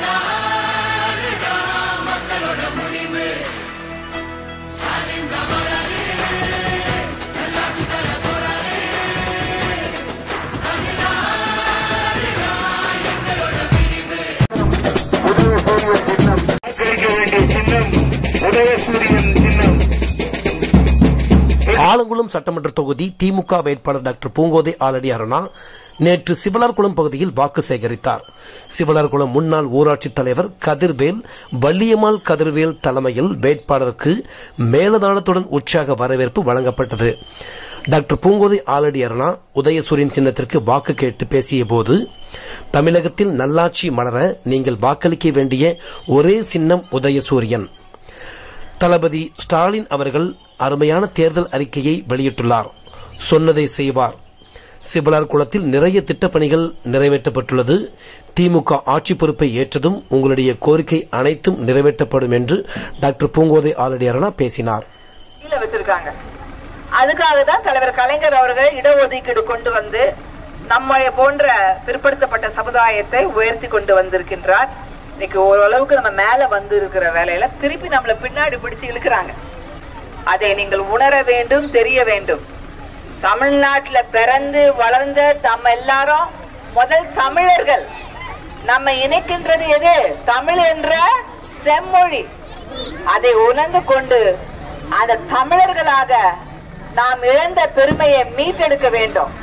வாக்களிக்க வேண்டிய சின்னம் உதயசூரியன் சின்னம் ஆலங்குளம் சட்டமன்ற தொகுதி திமுக வேட்பாளர் டாக்டர் பூங்கோதை ஆலடி அருணா நேற்று சிவலார்குளம் பகுதியில் வாக்கு சேகரித்தார் சிவலார்குளம் முன்னாள் ஊராட்சித் தலைவர் கதிர்வேல் வள்ளியம்மாள் கதிர்வேல் தலைமையில் வேட்பாளருக்கு மேலதாளத்துடன் உற்சாக வரவேற்பு வழங்கப்பட்டது டாக்டர் பூங்கோதை ஆலடி அருணா உதயசூரியன் சின்னத்திற்கு வாக்கு கேட்டு பேசிய போது தமிழகத்தில் நல்லாட்சி மலர நீங்கள் வாக்களிக்க வேண்டிய ஒரே சின்னம் உதயசூரியன் தளபதி ஸ்டாலின் அவர்கள் அருமையான தேர்தல் அறிக்கையை வெளியிட்டுள்ளார் சொன்னதை செய்வார் சிவலார் குளத்தில் நிறைய திட்டப்பணிகள் நிறைவேற்றப்பட்டுள்ளது திமுக ஆட்சி பொறுப்பை ஏற்றதும் உங்களுடைய கோரிக்கை அனைத்தும் நிறைவேற்றப்படும் என்று டாக்டர் பூங்கோதை ஆலடி அருணா பேசினார் கீழே வச்சிருக்காங்க அதுக்காக தான் தலைவர் கலைஞர் அவர்கள் இடஒதுக்கீடு கொண்டு வந்து நம்மை போன்ற பிற்படுத்தப்பட்ட சமுதாயத்தை உயர்த்தி கொண்டு வந்திருக்கின்றார் இன்னைக்கு ஓரளவுக்கு நம்ம மேல வந்து இருக்கிற வேலையில திருப்பி நம்மள பின்னாடி பிடிச்சு இழுக்கிறாங்க அதை நீங்கள் உணர வேண்டும் தெரிய வேண்டும் தமிழ்நாட்டுல பிறந்து வளர்ந்த நம்ம எல்லாரும் முதல் தமிழர்கள் நம்ம இணைக்கின்றது எது தமிழ் என்ற செம்மொழி அதை உணர்ந்து கொண்டு அந்த தமிழர்களாக நாம் இழந்த பெருமையை மீட்டெடுக்க வேண்டும்